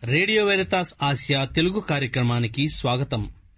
Radio Veritas Asia Telugu కార్యక్రమానికి స్వాగతం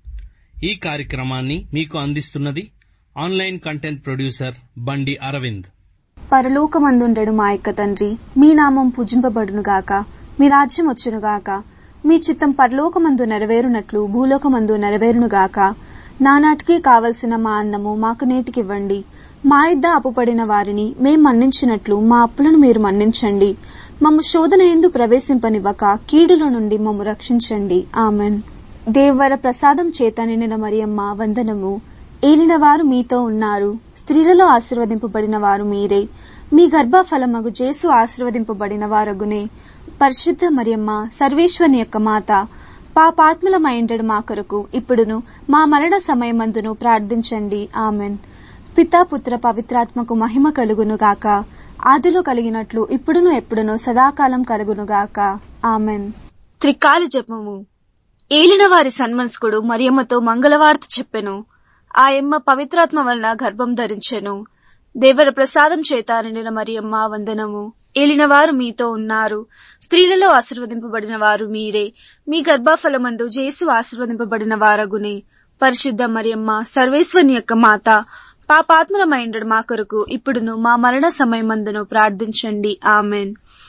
ఈ కార్యక్రమాన్ని మీకు అందిస్తున్నది ఆన్లైన్ కంటెంట్ ప్రొడ్యూసర్ బండి అరవింద్ పరలోకమందుండెడు మా యొక్క తండ్రి మీ నామం పూజింపబడునుగాక మీ రాజ్యం వచ్చునుగాక మీ చిత్తం పరలోకమందు నెరవేరునట్లు భూలోకమందు నెరవేరునుగాక నానాటికి కావలసిన మా అన్నము మాకు నేటికివ్వండి మా ఇద్ద అప్పుపడిన వారిని మేం మన్నించినట్లు మా అప్పులను మీరు మన్నించండి మమ్ము శోధన ఎందు ప్రవేశింపనివ్వక కీడుల నుండి మమ్ము రక్షించండి ఆమెన్ దేవర ప్రసాదం చేత నిండిన మరియమ్మ వందనము ఏలినవారు మీతో ఉన్నారు స్త్రీలలో ఆశీర్వదింపబడిన వారు మీరే మీ గర్భఫలమగు జేసు ఆశీర్వదింపబడిన వారగునే పరిశుద్ధ మరియమ్మ సర్వేశ్వరుని యొక్క మాత పాపాత్ములమైండడు మా కొరకు ఇప్పుడును మా మరణ సమయమందును ప్రార్థించండి ఆమెన్ పితా పుత్ర పవిత్రాత్మకు మహిమ కలుగును గాక ఆదిలో కలిగినట్లు ఇప్పుడును ఎప్పుడును సదాకాలం కలుగునుగాక ఆమెన్ త్రికాల జపము ఏలినవారి సన్మనస్కుడు మరియమ్మతో మంగళవార్త చెప్పెను ఆ ఎమ్మ పవిత్రాత్మ వలన గర్భం ధరించెను దేవర ప్రసాదం చేత నిండిన మరియమ్మ వందనము ఏలినవారు మీతో ఉన్నారు స్త్రీలలో ఆశీర్వదింపబడిన వారు మీరే మీ గర్భఫలమందు జేసు ఆశీర్వదింపబడిన వారగునే పరిశుద్ధ మరియమ్మ సర్వేశ్వరుని యొక్క మాత పాపాత్మలమైండడు మా కొరకు ఇప్పుడును మా మరణ సమయమందును ప్రార్థించండి ఆమెన్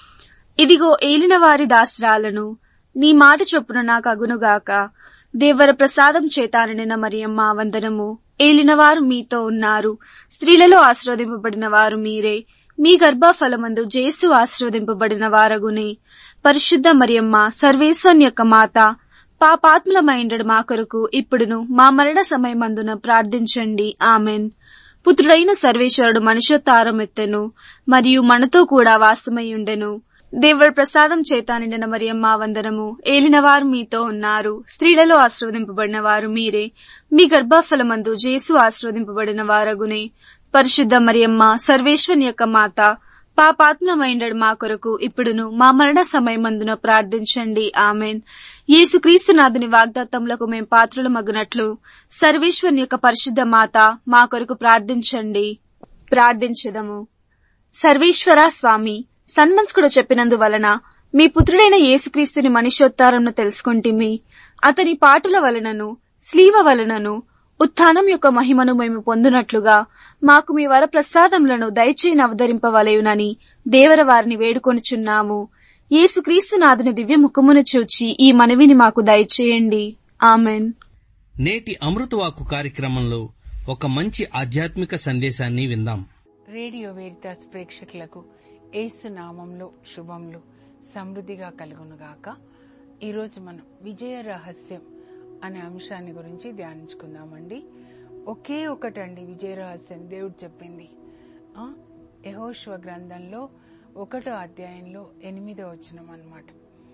ఇదిగో ఏలిన వారి దాసరాలను నీ మాట చొప్పున నాకు అగునుగాక దేవర ప్రసాదం చేతాననిన మరియమ్మ వందనము ఏలినవారు మీతో ఉన్నారు స్త్రీలలో ఆశీర్వదింపబడిన వారు మీరే మీ గర్భఫలమందు జేసు ఆశీర్వదింపబడిన వారగునే పరిశుద్ధ మరియమ్మ సర్వేశ్వరుని యొక్క మాత పాపాత్ములమైండడు మా కొరకు ఇప్పుడును మా మరణ సమయమందున ప్రార్థించండి ఆమెన్ పుత్రుడైన సర్వేశ్వరుడు మనుష్యోత్తారం ఎత్తెను మరియు మనతో కూడా వాసమయ్యుండెను దేవుడి ప్రసాదం చేత నిండిన మరియమ్మ వందనము ఏలినవారు మీతో ఉన్నారు స్త్రీలలో ఆశీర్వదింపబడిన వారు మీరే మీ గర్భఫలమందు జేసు ఆశీర్వదింపబడిన వారగునే పరిశుద్ధ మరియమ్మ సర్వేశ్వరుని యొక్క మాత పాపాత్మమైండడు మా కొరకు ఇప్పుడును మా మరణ సమయమందున ప్రార్థించండి ఆమెన్ యేసుక్రీస్తునాథుని వాగ్దాత్తములకు మేం పాత్రలు మగునట్లు సర్వేశ్వరుని యొక్క పరిశుద్ధ మాత మా కొరకు ప్రార్థించండి ప్రార్థించదము సర్వేశ్వర స్వామి సన్మంస్కుడు చెప్పినందువలన మీ పుత్రుడైన యేసుక్రీస్తుని మనుష్యోత్తారంను తెలుసుకుంటిమి అతని పాటుల వలనను స్లీవ వలనను ఉత్థానం యొక్క మహిమను మేము పొందునట్లుగా మాకు మీ వర ప్రసాదములను దయచేయని అవతరింపవలయునని దేవర వారిని వేడుకొనుచున్నాము యేసుక్రీస్తునాథుని దివ్య ముఖమును చూచి ఈ మనవిని మాకు దయచేయండి ఆమెన్ నేటి అమృతవాకు కార్యక్రమంలో ఒక మంచి ఆధ్యాత్మిక సందేశాన్ని విందాం రేడియో వేరితాస్ ప్రేక్షకులకు ఏసు నామంలో శుభములు సమృద్ధిగా కలుగునుగాక ఈరోజు మనం విజయ రహస్యం అనే అంశాన్ని గురించి ధ్యానించుకుందామండి ఒకే ఒకటండి విజయ రహస్యం దేవుడు చెప్పింది ఆ, యెహోషువ గ్రంథంలో ఒకటో అధ్యాయంలో ఎనిమిదో వచనం అన్నమాట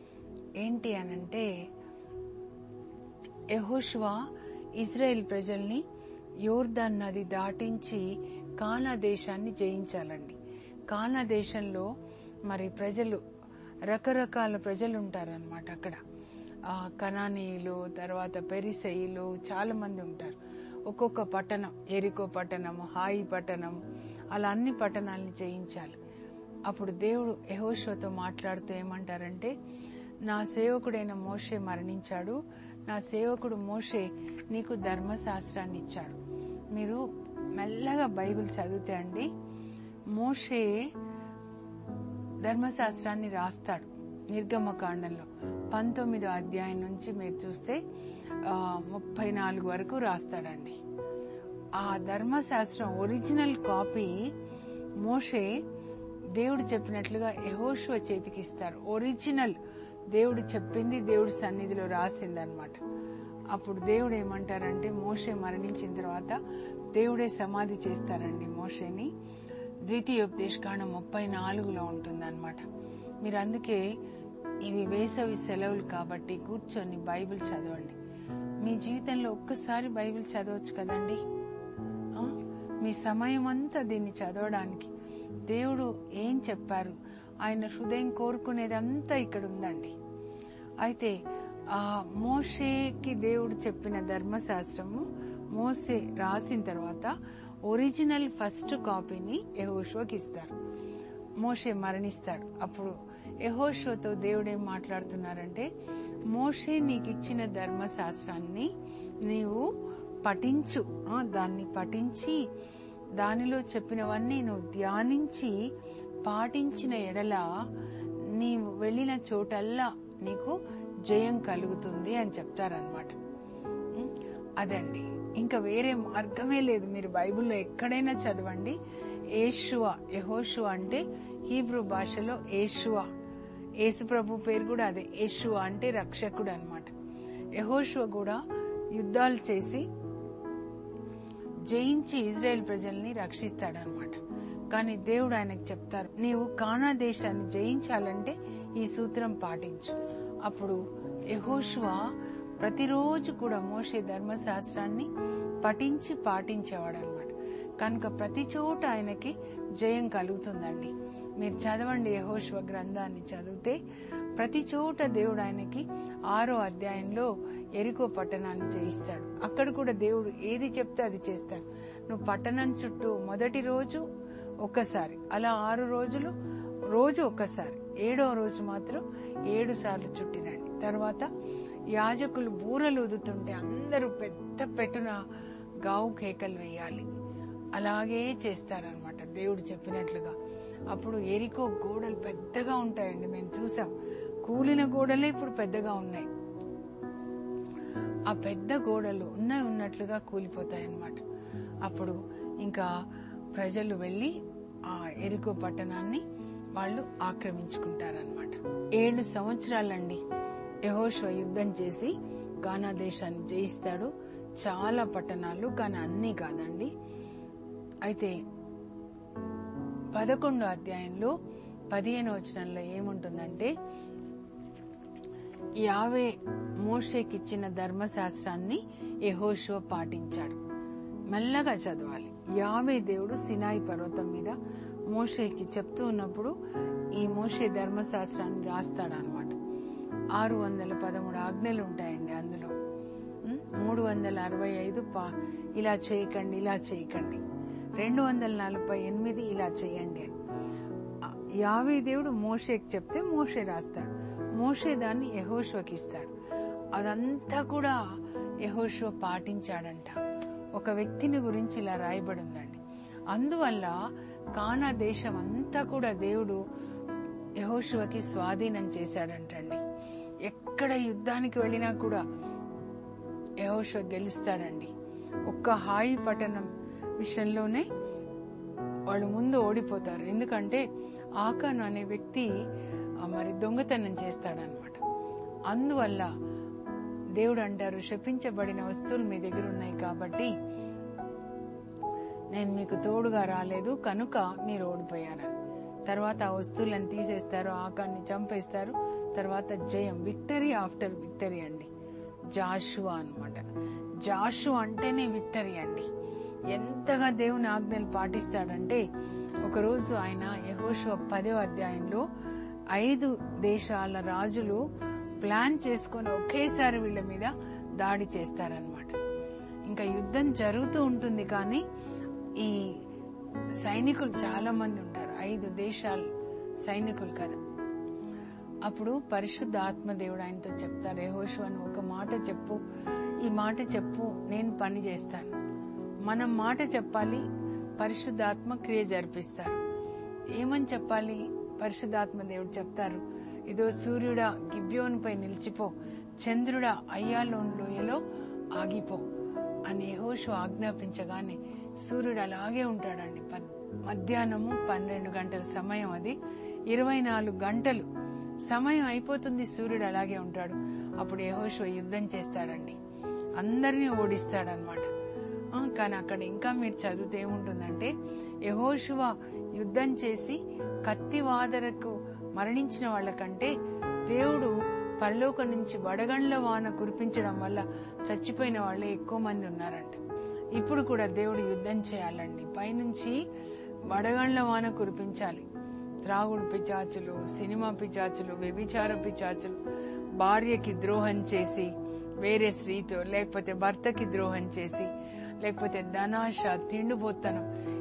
ఏంటి అనంటే యెహోషువ ఇజ్రాయెల్ ప్రజల్ని యోర్దాన్ నది దాటించి కానా దేశాన్ని జయించాలండి కానా దేశంలో మరి ప్రజలు రకరకాల ప్రజలు ఉంటారనమాట అక్కడ ఆ కనానీయులు తర్వాత పెరిసెయిలు చాలా మంది ఉంటారు ఒక్కొక్క పట్టణం ఎరికో పట్టణము హాయి పట్టణం అలా అన్ని పట్టణాలని జయించాలి అప్పుడు దేవుడు యహోషువతో మాట్లాడుతూ ఏమంటారంటే నా సేవకుడైన మోషే మరణించాడు నా సేవకుడు మోషే నీకు ధర్మశాస్త్రాన్ని ఇచ్చాడు మీరు మెల్లగా బైబిల్ చదివితే అండి మోషే ధర్మశాస్త్రాన్ని రాస్తాడు నిర్గమకాండంలో పంతొమ్మిదో అధ్యాయం నుంచి మీరు చూస్తే ఆ, ముప్పై నాలుగు వరకు రాస్తాడండి ఆ ధర్మశాస్త్రం ఒరిజినల్ కాపీ మోషే దేవుడు చెప్పినట్లుగా యహోషువ చేతికి ఇస్తారు ఒరిజినల్ దేవుడు చెప్పింది దేవుడి సన్నిధిలో రాసిందనమాట అప్పుడు దేవుడు ఏమంటారంటే మోషే మరణించిన తర్వాత దేవుడే సమాధి చేస్తారండి మోషేని ద్వితీయోపదేశకాండం ముప్పై నాలుగులో ఉంటుందన్నమాట మీరు అందుకే ఇవి వేసవి సెలవులు కాబట్టి కూర్చొని బైబిల్ చదవండి మీ జీవితంలో ఒక్కసారి బైబిల్ చదవచ్చు కదండి ఆ? మీ సమయం అంతా దీన్ని చదవడానికి దేవుడు ఏం చెప్పారు ఆయన హృదయం కోరుకునేదంతా ఇక్కడ ఉందండి అయితే ఆ మోషేకి దేవుడు చెప్పిన ధర్మశాస్త్రము మోసే రాసిన తర్వాత ఒరిజినల్ ఫస్ట్ కాపీని యహోషువకి ఇస్తారు మోషే మరణిస్తాడు అప్పుడు యహోషువతో దేవుడేం మాట్లాడుతున్నారంటే మోషే నీకు ఇచ్చిన ధర్మశాస్త్రాన్ని నీవు పఠించు ఆ, దాన్ని పఠించి దానిలో చెప్పినవన్నీ నువ్వు ధ్యానించి పాటించిన ఎడల నీవు వెళ్ళిన చోటల్లా నీకు జయం కలుగుతుంది అని చెప్తారనమాట ఉం? అదండి ఇంకా వేరే మార్గమే లేదు మీరు బైబిల్లో ఎక్కడైనా చదవండి ఏషువా యహోషువా అంటే హీబ్రూ భాషలో ఏషువా యేసు ప్రభు పేరు కూడా అదే ఏషువా అంటే రక్షకుడు అనమాట యహోషువ కూడా యుద్ధాలు చేసి జయించి ఇజ్రాయెల్ ప్రజల్ని రక్షిస్తాడనమాట కానీ దేవుడు ఆయనకు చెప్తారు నీవు కానా దేశాన్ని జయించాలంటే ఈ సూత్రం పాటించు అప్పుడు యహోషువ ప్రతిరోజు కూడా మోసే ధర్మశాస్త్రాన్ని పఠించి పాటించేవాడు అనమాట కనుక ప్రతి చోట ఆయనకి జయం కలుగుతుందండి మీరు చదవండి యహోశివ గ్రంథాన్ని చదివితే ప్రతి చోట దేవుడు ఆయనకి ఆరో అధ్యాయంలో ఎరికో పట్టణాన్ని జయిస్తాడు అక్కడ కూడా దేవుడు ఏది చెప్తే అది చేస్తాడు నువ్వు పట్టణం చుట్టూ మొదటి రోజు ఒక్కసారి అలా ఆరు రోజులు రోజు ఒక్కసారి ఏడో రోజు మాత్రం ఏడు సార్లు చుట్టినండి తర్వాత యాజకులు బూరలు ఊదుతుంటే అందరూ పెద్ద పెట్టున గావు కేకలు వేయాలి అలాగే చేస్తారనమాట దేవుడు చెప్పినట్లుగా అప్పుడు ఎరికో గోడలు పెద్దగా ఉంటాయండి మేము చూసాం కూలిన గోడలే ఇప్పుడు పెద్దగా ఉన్నాయి ఆ పెద్ద గోడలు ఉన్నాయి ఉన్నట్లుగా కూలిపోతాయి అన్నమాట అప్పుడు ఇంకా ప్రజలు వెళ్లి ఆ ఎరికో పట్టణాన్ని వాళ్ళు ఆక్రమించుకుంటారనమాట ఏడు సంవత్సరాలండి యహోశివ యుద్ధం చేసి గానా దేశాన్ని జయిస్తాడు చాలా పట్టణాలు కానీ అన్నీ కాదండి అయితే పదకొండో అధ్యాయంలో పదిహేను వచనంలో ఏముంటుందంటే యావే మోషేకిచ్చిన ధర్మశాస్త్రాన్ని యహోషువ పాటించాడు మెల్లగా చదవాలి యావే దేవుడు సినాయి పర్వతం మీద మోషేకి చెప్తూ ఉన్నప్పుడు ఈ మోషే ధర్మశాస్త్రాన్ని రాస్తాడనమాట ఆరు వందల పదమూడు ఆజ్ఞలు ఉంటాయండి అందులో ఉం? మూడు వందల అరవై ఐదు పా ఇలా చేయకండి ఇలా చేయకండి రెండు వందల నలభై ఎనిమిది ఇలా చేయండి అని ఆ యావే దేవుడు మోషేకి చెప్తే మోషే రాస్తాడు మోషే దాన్ని యహోష్వకి ఇస్తాడు అదంతా కూడా యహోష్వ పాటించాడంట ఒక వ్యక్తిని గురించి ఇలా రాయబడి ఉందండి అందువల్ల కానా దేశం అంతా కూడా దేవుడు యహోశువకి స్వాధీనం చేశాడంటండి ఎక్కడ యుద్ధానికి వెళ్ళినా కూడా యహోశువ గెలుస్తాడండి ఒక్క హాయి పట్టణం విషయంలోనే వాళ్ళు ముందు ఓడిపోతారు ఎందుకంటే ఆకాన్ అనే వ్యక్తి ఆ, మరి దొంగతనం చేస్తాడనమాట అందువల్ల దేవుడు అంటారు శపించబడిన వస్తువులు మీ దగ్గర ఉన్నాయి కాబట్టి నేను మీకు తోడుగా రాలేదు కనుక మీరు ఓడిపోయారని తర్వాత ఆ వస్తువులను తీసేస్తారు ఆకాన్ని చంపేస్తారు తర్వాత జయం విక్టరీ ఆఫ్టర్ విక్టరీ అండి జాషువా అన్నమాట జాషు అంటేనే విక్టరీ అండి ఎంతగా దేవుని ఆజ్ఞలు పాటిస్తాడంటే ఒకరోజు ఆయన యహోషువ పదో అధ్యాయంలో ఐదు దేశాల రాజులు ప్లాన్ చేసుకొని ఒకేసారి వీళ్ళ మీద దాడి చేస్తారనమాట ఇంకా యుద్ధం జరుగుతూ ఉంటుంది కానీ ఈ సైనికులు చాలా మంది ఉంటారు ఐదు దేశాల సైనికులు కదా అప్పుడు పరిశుద్ధ ఆత్మదేవుడు ఆయనతో చెప్తారు యెహోషువ నువ్వు ఒక మాట చెప్పు ఈ మాట చెప్పు నేను పని చేస్తాను మనం మాట చెప్పాలి పరిశుద్ధాత్మ క్రియ జరిపిస్తారు ఏమని చెప్పాలి పరిశుద్ధాత్మ దేవుడు చెప్తారు ఇదో సూర్యుడా గిబ్యోనుపై నిలిచిపో చంద్రుడా అయ్యాలోన్ లోయలో ఆగిపో అని యెహోషు ఆజ్ఞాపించగానే సూర్యుడు అలాగే ఉంటాడండి పద్- మధ్యాహ్నము పన్నెండు గంటల సమయం అది ఇరవై నాలుగు గంటలు సమయం అయిపోతుంది సూర్యుడు అలాగే ఉంటాడు అప్పుడు యెహోషువ యుద్ధం చేస్తాడండి అందరినీ ఓడిస్తాడనమాట ఆ, కానీ అక్కడ ఇంకా మీరు చదివితే ఏముంటుందంటే యహోశువ యుద్ధం చేసి కత్తి వాదరకు మరణించిన వాళ్ళకంటే దేవుడు పరలోకం నుంచి వడగండ్ల వాన కురిపించడం వల్ల చచ్చిపోయిన వాళ్ళే ఎక్కువ మంది ఉన్నారంట ఇప్పుడు కూడా దేవుడు యుద్ధం చేయాలండి పైనుంచి వడగండ్ల వాన కురిపించాలి త్రాగుడు పిచాచులు సినిమా పిచాచులు వ్యభిచార పిచాచులు భార్యకి ద్రోహం చేసి వేరే స్త్రీతో లేకపోతే భర్తకి ద్రోహం చేసి లేకపోతే ధనాశ తిండిపోతనం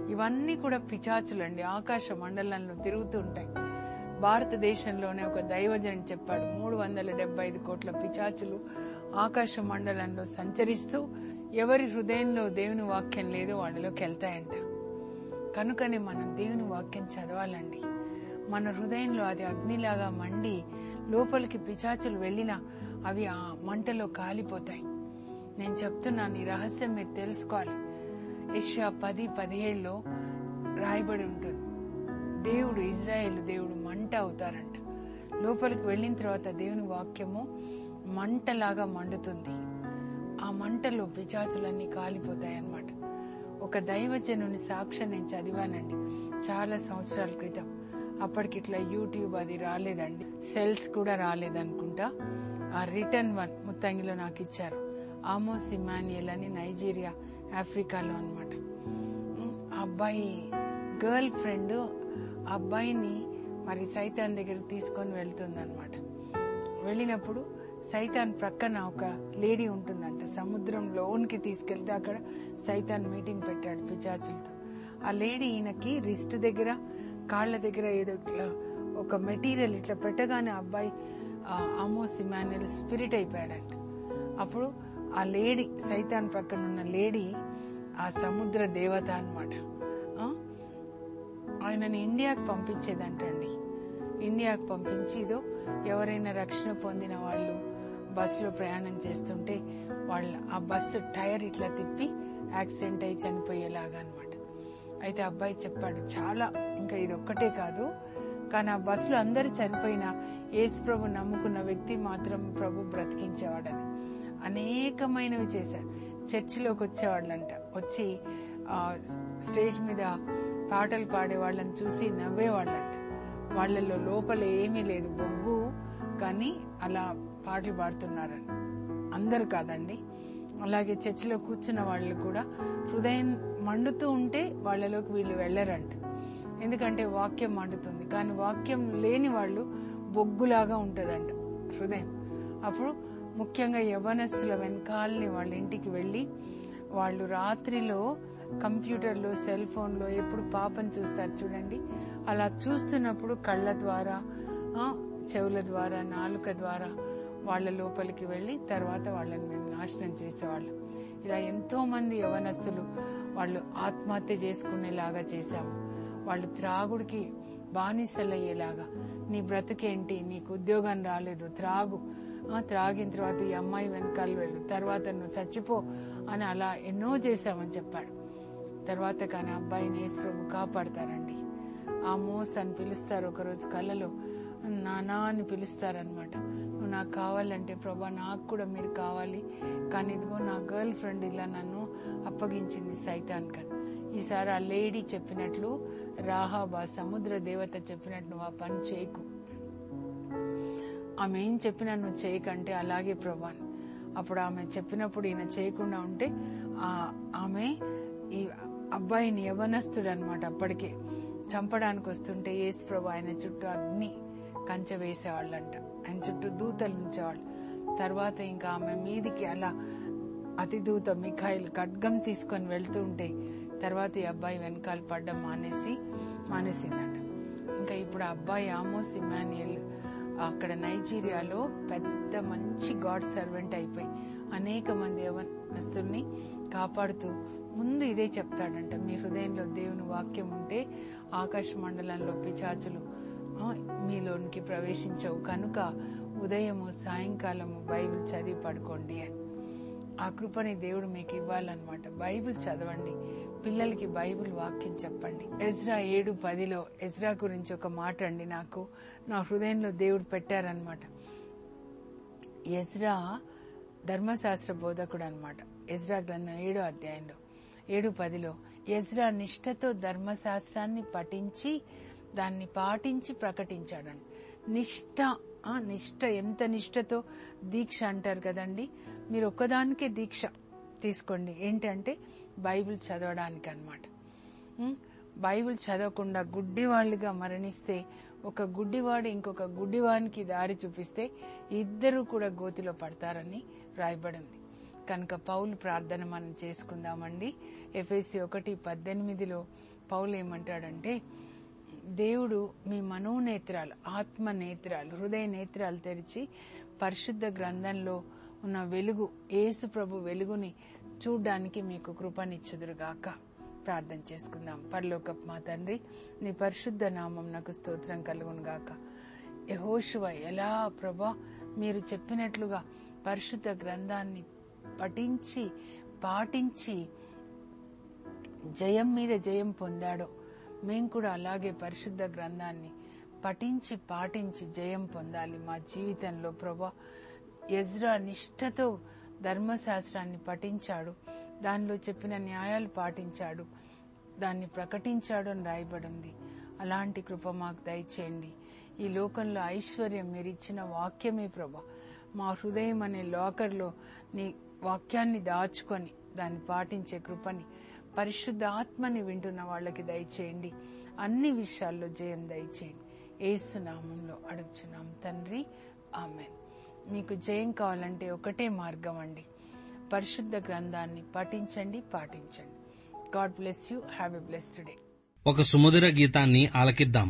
ఇవన్నీ కూడా పిచాచులండి ఆకాశ మండలంలో తిరుగుతూ ఉంటాయి భారతదేశంలోనే ఒక దైవజనుడు చెప్పాడు మూడు వందల డెబ్బై ఐదు కోట్ల పిచాచులు ఆకాశ మండలంలో సంచరిస్తూ ఎవరి హృదయంలో దేవుని వాక్యం లేదో వాళ్ళలోకి వెళ్తాయంట కనుకనే మనం దేవుని వాక్యం చదవాలండి మన హృదయంలో అది అగ్నిలాగా మండి లోపలికి పిచాచులు వెళ్ళినా అవి ఆ మంటలో కాలిపోతాయి నేను చెప్తున్నాను ఈ రహస్యం మీరు తెలుసుకోవాలి యెషయా పది పదిహేడులో రాయబడి ఉంటుంది దేవుడు ఇజ్రాయేల్ దేవుడు మంట అవుతారంట లోపలికి వెళ్ళిన తర్వాత దేవుని వాక్యము మంటలాగా మండుతుంది ఆ మంటలో పిచాచులన్నీ కాలిపోతాయి అన్నమాట ఒక దైవజనుని సాక్ష్యం నేను చదివానండి చాలా సంవత్సరాల క్రితం అప్పటికి ఇట్లా యూట్యూబ్ అది రాలేదండి సెల్స్ కూడా రాలేదనుకుంటా ఆ రిటర్న్ వన్ ముత్తంగిలో నాకు ఇచ్చారు ఆమోస్ ఇమానియల్ అని నైజీరియా ఆఫ్రికాలో అనమాట అబ్బాయి గర్ల్ ఫ్రెండ్ అబ్బాయిని మరి సైతాన్ దగ్గరికి తీసుకొని వెళ్తుందన్నమాట వెళ్ళినప్పుడు సైతాన్ ప్రక్కన ఒక లేడీ ఉంటుందంట సముద్రం లోనికి తీసుకెళ్తే అక్కడ సైతాన్ మీటింగ్ పెట్టాడు పిచాచులతో ఆ లేడీ ఈయనకి రిస్ట్ దగ్గర కాళ్ళ దగ్గర ఏదో ఇట్లా ఒక మెటీరియల్ ఇట్లా పెట్టగానే అబ్బాయి ఆమోస్ ఇమాన్యుల్ స్పిరిట్ అయిపోయాడంట అప్పుడు ఆ లేడీ సైతాన్ ప్రక్కన ఉన్న లేడీ ఆ సముద్ర దేవత అనమాట ఆయనని ఇండియాకు పంపించేదంటండి ఇండియాకు పంపించి ఇదో ఎవరైనా రక్షణ పొందిన వాళ్ళు బస్సులో ప్రయాణం చేస్తుంటే వాళ్ళ ఆ బస్సు టైర్ ఇట్లా తిప్పి యాక్సిడెంట్ అయి చనిపోయేలాగా అనమాట అయితే అబ్బాయి చెప్పాడు చాలా ఇంకా ఇది ఒక్కటే కాదు కానీ ఆ బస్సులో అందరు చనిపోయినా యేసు ప్రభు నమ్ముకున్న వ్యక్తి మాత్రం ప్రభు బ్రతికించేవాడని అనేకమైనవి చేశాడు చర్చిలోకి వచ్చేవాళ్ళంట వచ్చి ఆ స్టేజ్ మీద పాటలు పాడే వాళ్ళని చూసి నవ్వేవాళ్ళంట వాళ్ళలో లోపల ఏమీ లేదు బొగ్గు కానీ అలా పాటలు పాడుతున్నారని అందరు కాదండి అలాగే చర్చిలో కూర్చున్న వాళ్ళు కూడా హృదయం మండుతూ ఉంటే వాళ్ళలోకి వీళ్ళు వెళ్ళరంట ఎందుకంటే వాక్యం మండుతుంది కానీ వాక్యం లేని వాళ్ళు బొగ్గులాగా ఉంటదంట హృదయం అప్పుడు ముఖ్యంగా యవనస్తుల వెనకాలని వాళ్ళ ఇంటికి వెళ్ళి వాళ్ళు రాత్రిలో కంప్యూటర్లో సెల్ ఫోన్లో ఎప్పుడు పాపం చూస్తారు చూడండి అలా చూస్తున్నప్పుడు కళ్ళ ద్వారా చెవుల ద్వారా నాలుక ద్వారా వాళ్ళ లోపలికి వెళ్ళి తర్వాత వాళ్ళని మేము నాశనం చేసేవాళ్ళం ఇలా ఎంతో మంది యవనస్తులు వాళ్ళు ఆత్మహత్య చేసుకునేలాగా చేశాము వాళ్ళు త్రాగుడికి బానిసలయ్యేలాగా నీ బ్రతికేంటి నీకు ఉద్యోగం రాలేదు త్రాగు త్రాగిన తర్వాత ఈ అమ్మాయి వెనకాల వెళ్ళు తర్వాత నువ్వు చచ్చిపో అని అలా ఎన్నో చేశామని చెప్పాడు తర్వాత కానీ అబ్బాయిని యేసు ప్రభు కాపాడతారండి ఆ మోస్ అని పిలుస్తారు ఒకరోజు కళ్ళలో నానా అని పిలుస్తారనమాట నువ్వు నాకు కావాలంటే ప్రభా నాకు కూడా మీరు కావాలి కానీ ఇదిగో నా గర్ల్ ఫ్రెండ్ ఇలా నన్ను అప్పగించింది సైతాన్ కని ఈసారి ఆ లేడీ చెప్పినట్లు రాహాబా సముద్ర దేవత చెప్పినట్లు ఆ పని చేయకు ఆమె ఏం చెప్పినా నువ్వు చేయకంటే అలాగే ప్రభా అప్పుడు ఆమె చెప్పినప్పుడు ఈయన చేయకుండా ఉంటే ఆమె ఈ అబ్బాయిని యవనస్తుడు అనమాట అప్పటికే చంపడానికి వస్తుంటే యేసు ప్రభు ఆయన చుట్టూ అగ్ని కంచె వేసేవాళ్ళంట ఆయన చుట్టూ దూతలు ఉంచేవాళ్ళు తర్వాత ఇంకా ఆమె మీదికి అలా అతి దూత మిఖాయిల్ ఖడ్గం తీసుకొని వెళ్తూ ఉంటే తర్వాత ఈ అబ్బాయి వెనకాల పడ్డం మానేసి మానేసిందంట ఇంకా ఇప్పుడు ఆ అబ్బాయి ఆమోస్ ఇమాన్యుయల్ అక్కడ నైజీరియాలో పెద్ద మంచి గాడ్ సర్వెంట్ అయిపోయి అనేక మంది యవనస్తుల్ని కాపాడుతూ ముందు ఇదే చెప్తాడంట మీ హృదయంలో దేవుని వాక్యం ఉంటే ఆకాశ మండలంలో పిచాచులు మీలోనికి ప్రవేశించవు కనుక ఉదయము సాయంకాలము బైబిల్ చదివి పడుకోండి అని ఆ కృపని దేవుడు మీకు ఇవ్వాలన్నమాట బైబిల్ చదవండి పిల్లలకి బైబిల్ వాక్యం చెప్పండి ఎజ్రా ఏడు పదిలో ఎజ్రా గురించి ఒక మాట అండి నాకు నా హృదయంలో దేవుడు పెట్టారనమాట ఎజ్రా ధర్మశాస్త్ర బోధకుడు అనమాట ఎజ్రా గ్రంథం ఏడో అధ్యాయంలో ఏడు పదిలో ఎజ్రా నిష్ఠతో ధర్మశాస్త్రాన్ని పఠించి దాన్ని పాటించి ప్రకటించాడండి నిష్ఠ నిష్ఠ ఎంత నిష్ఠతో దీక్ష అంటారు కదండి మీరు ఒక్కదానికే దీక్ష తీసుకోండి ఏంటంటే బైబిల్ చదవడానికి అనమాట బైబిల్ చదవకుండా గుడ్డివాళ్ళుగా మరణిస్తే ఒక గుడ్డివాడు ఇంకొక గుడ్డివానికి దారి చూపిస్తే ఇద్దరు కూడా గోతిలో పడతారని రాయబడింది కనుక పౌలు ప్రార్థన మనం చేసుకుందామండి ఎఫ్ఎస్సి ఒకటి పద్దెనిమిదిలో పౌలు ఏమంటాడంటే దేవుడు మీ మనోనేత్రాలు ఆత్మ నేత్రాలు హృదయ నేత్రాలు తెరిచి పరిశుద్ధ గ్రంథంలో ఉన్న వెలుగు యేసు ప్రభు వెలుగుని చూడ్డానికి మీకు కృపనిచ్చుదురుగాక ప్రార్థన చేసుకుందాం పరలోకపు మా తండ్రి నీ పరిశుద్ధ నామం నాకు స్తోత్రం కలుగును గాక యహోశువ ఎలా ప్రభా మీరు చెప్పినట్లుగా పరిశుద్ధ గ్రంథాన్ని పఠించి పాటించి జయం మీద జయం పొందాడో మేం కూడా అలాగే పరిశుద్ధ గ్రంథాన్ని పఠించి పాటించి జయం పొందాలి మా జీవితంలో ప్రభా ఎజ్రా నిష్ఠతో ధర్మశాస్త్రాన్ని పఠించాడు దానిలో చెప్పిన న్యాయాలు పాటించాడు దాన్ని ప్రకటించాడు అని రాయబడింది అలాంటి కృప మాకు దయచేయండి ఈ లోకంలో ఐశ్వర్యం మీరు ఇచ్చిన వాక్యమే ప్రభా మా హృదయం అనే లాకర్లో నీ వాక్యాన్ని దాచుకొని దాన్ని పాటించే కృపని పరిశుద్ధ ఆత్మని వింటున్న వాళ్ళకి దయచేయండి అన్ని విషయాల్లో జయం దయచేయండి ఏసు నామంలో అడుగుచున్నాం తండ్రి ఆమెన్ మీకు జయం కావాలంటే ఒకటే మార్గం అండి పరిశుద్ధ గ్రంథాన్ని పఠించండి పాటించండి God bless you have a blessed day ఒక సుమధుర గీతాన్ని ఆలకిద్దాం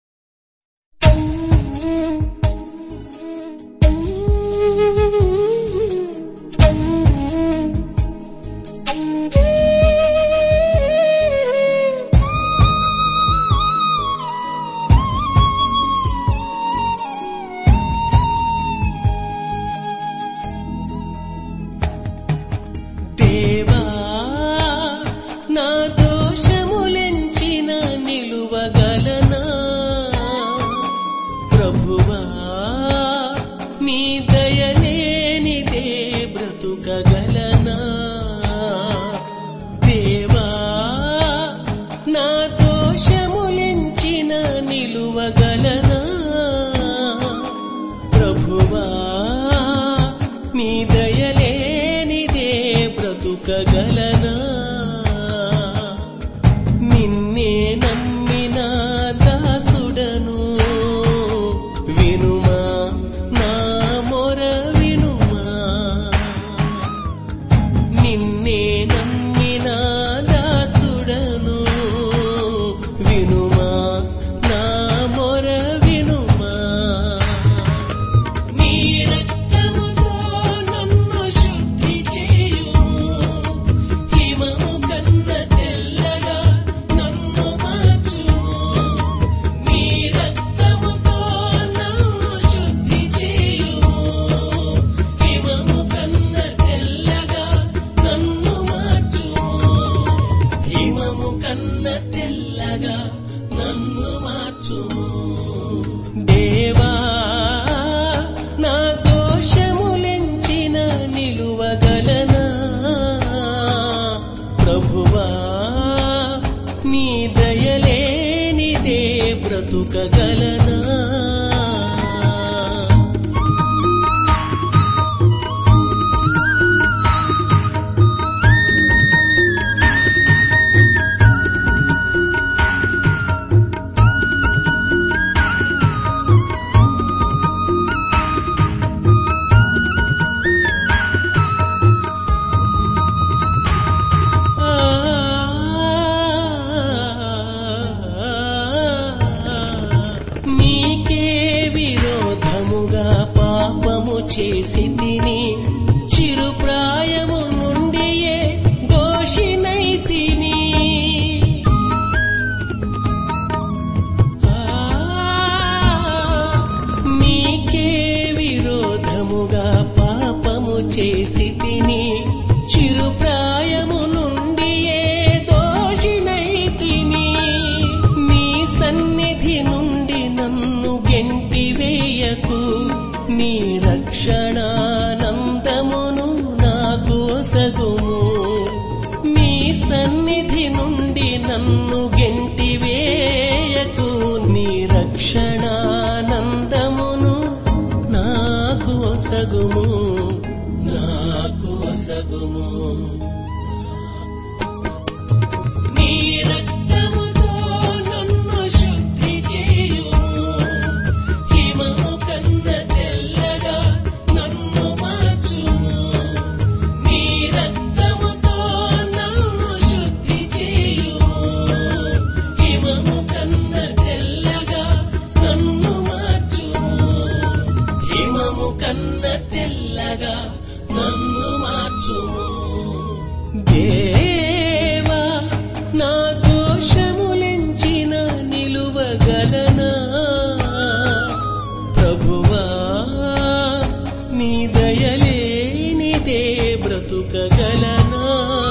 దేవా నా దోషములెంచిన నిలువగలనా ప్రభువా నీ దయలేనిదే బ్రతుకగలనా దేవా నా దోషములెంచిన నిలువగలనా ప్రభువా నీ దయలేనిదే బ్రతుకగలనా నిన్నే నమ్మిన దాసుడను వినుమా నా మొర వినుమా నిన్నే నమ్మిన దాసుడను వినుమా నా మొర వినుమా నీ రక్తముతో నన్ను శుద్ధి చేయుము హిమము కన్న తెల్లగా నన్ను మార్చుము నీ రక్తముతో నన్ను శుద్ధి చేయుము హిమము కన్న తెల్లగా నన్ను మార్చుము హిమము కన్న తెల్లగా నన్ను మార్చుము దేవా నా దోషములెంచిన నిలువగలనా ప్రభువా నీ దయలేనిదే బ్రతుకగలనా నీకే విరోధముగా పాపము చేసి తిని చిరుప్రాయము నుండియే దోషినై తిని నీకే విరోధముగా పాపము చేసి తిని చిరుప్రాయము నుండియే దోషినై తిని నీ సన్నిధి నుండి నన్ను గెంటి వేయకు నీ రక్షణానందమును నాకు సగుము నీ సన్నిధి నుండి నన్ను గెంటి వేయకు నీ రక్షణానందమును నాకు ఒసగుము నాకు ఒసగుము నీ రక్తముతో నన్ను శుద్ధి చేయుము హిమము కన్న తెల్లగా నన్ను మార్చుము నీ తెల్లగా నన్ను మార్చుము దేవా నా దోషములెంచిన నిలువగలనా ప్రభువా నీ దయలేనిదే బ్రతుకగలనా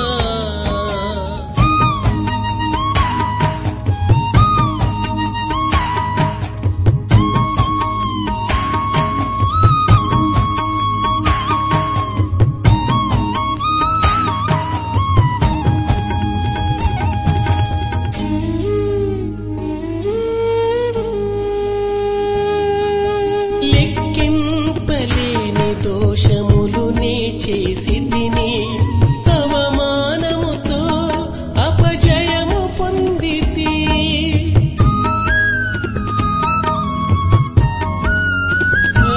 లెక్కింపలేని దోషములు నే చేసి తిని అవమానముతో అపజయము పొందితి ఆ,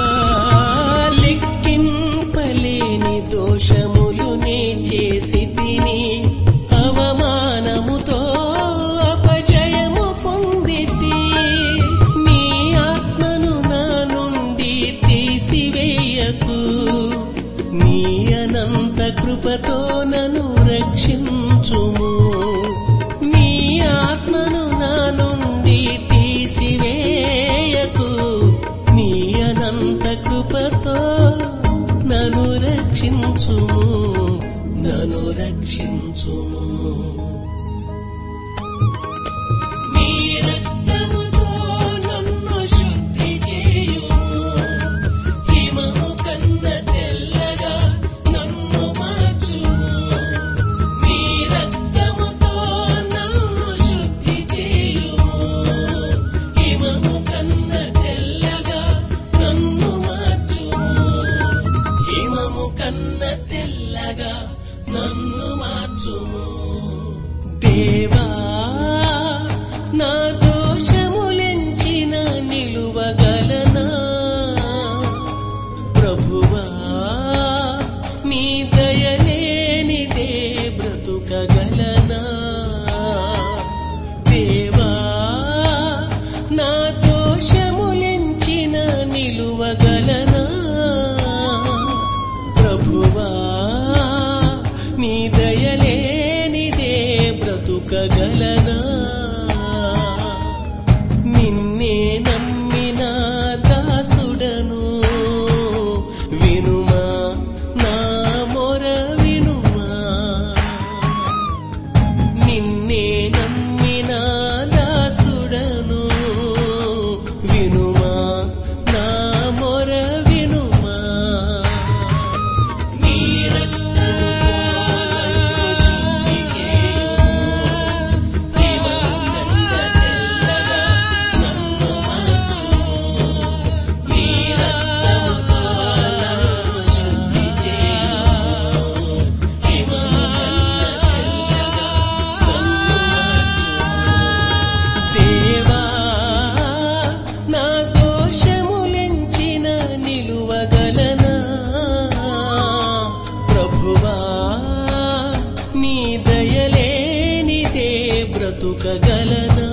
లెక్కింపలేని దోషములు నే చేసి తిని అవమానముతో అపజయము పొందితి నీ ఆత్మను నా నుండి తీసివేయకు నీ అనంత కృపతో నన్ను రక్షించుము నీ ఆత్మను నా నుండి తీసివేయకు నీ అనంత కృపతో నన్ను రక్షించుము నన్ను రక్షించుము నీ రక్తముతో నన్ను శుద్ధి చేయుము హిమము కన్న తెల్లగా నన్ను మార్చుము నీ రక్తముతో నన్ను శుద్ధి చేయుము హిమము కన్న తెల్లగా నన్ను మార్చుము హిమము కన్న తెల్లగా నన్ను మార్చుము దేవా నా దోషములెంచిన నిలువగలనా ప్రభువా నీ దయలేనిదే బ్రతుకగలనా దేవా నా దోషములెంచిన నిలువగలనా ప్రభువా నీ దయలేనిదే బ్రతుకగలనా నిన్నే నమ్మిన దాసుడను వినుమా నా మొర వినుమా నిన్నే నమ్మిన దాసుడను వినుమా నా మొర వినుమా నీ రక్తముతో శుద్ధి చేయుము హిమము కన్న తెల్లగా నన్ను మార్చుము నీ రక్తముతో నన్ను శుద్ధి చేయుము హిమము కన్న తెల్లగా నన్ను మార్చుము దేవా నా దోషములెంచిన నిలువగలనా ప్రభువా నీ దయలేనిదే బ్రతుకగలనా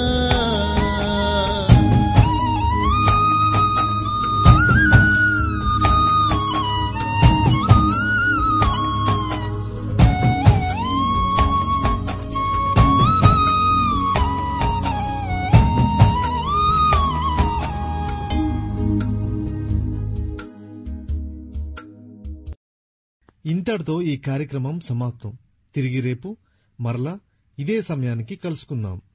ఇంతటితో ఈ కార్యక్రమం సమాప్తం తిరిగి రేపు మరలా ఇదే సమయానికి కలుసుకుందాం